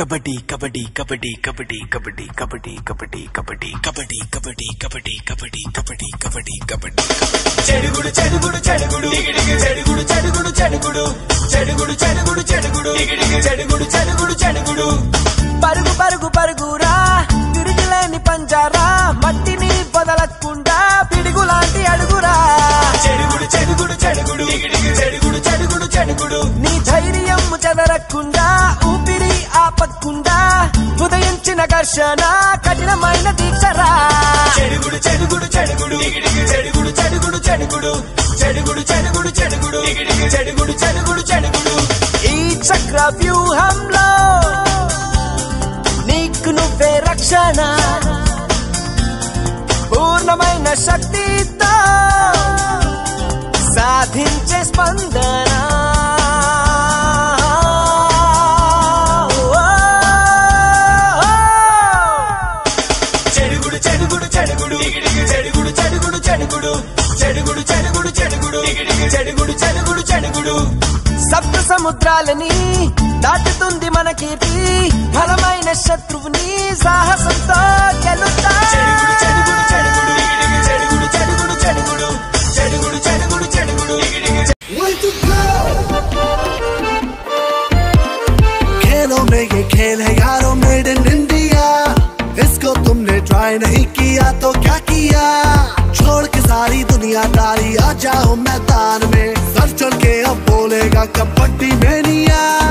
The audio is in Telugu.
కబడ్డీ కబడ్డీ కబడ్డీ కబడ్డీ కబడ్డీ కబడ్డీ కబడ్డీ కబడ్డీ కబడ్డీ కబడ్డీ కబడ్డీ కబడ్డీ కబడ్డీ కబడ్డీ కబడ్డీ చెడుగుడు చెడుగుడు చెడుగుడు దిగిడిగి చెడుగుడు చెడుగుడు చెడుగుడు చెడుగుడు చెడుగుడు చెడుగుడు దిగిడిగి చెడుగుడు చెడుగుడు చెడుగుడు పరుగు పరుగు పరుగురా తిరిగిలేని పంజారా మట్టిని వదలకుండా పిడుగులాంటి అడుగురా చెడుగుడు చెడుగుడు చెడుగుడు దిగిడిగి చెడుగుడు చెడుగుడు చెడుగుడు నీ ధైర్యం చెదరకుండా ఊపిరి ఆపకుండా ఉదయించిన ఘర్షణ కఠినమైన దీక్షరా చెడుగుడు చెడుగుడు చెడుగుడు దిగిడిగి చెడుగుడు చెడుగుడు చెడుగుడు చెడుగుడు చెడుగుడు చెడుగుడు దిగిడిగి చెడుగుడు చెడుగుడు చెడుగుడు ఈ చక్ర వ్యూహంలో నీకు నువ్వే రక్షణ పూర్ణమైన శక్తితో సాధించే స్పందన చెడుగుడు చెడుగుడు చెడుగుడు దిగిడిగి చెడుగుడు చెడుగుడు చెడుగుడు చెడుగుడు చెడుగుడు చెడుగుడు దిగిడిగి చెడుగుడు చెడుగుడు చెడుగుడు సప్త సముద్రాలని దాటుతుంది మన కీర్తి బలమైన శత్రువుని సాహసంతో గెలుతా చెడుగుడు చెడుగుడు చెడుగుడు దిగిడిగి చెడుగుడు చెడుగుడు చెడుగుడు చెడుగుడు చెడుగుడు చెడుగుడు దిగిడిగి Way to go! खेलों में ये खेल है यारों मेड इन इंडिया इसको तुमने ट्राई नहीं किया तो क्या किया छोड़ के सारी दुनियादारी आ जाओ मैदान में सर चढ़ के अब बोलेगा कबड्डी में निया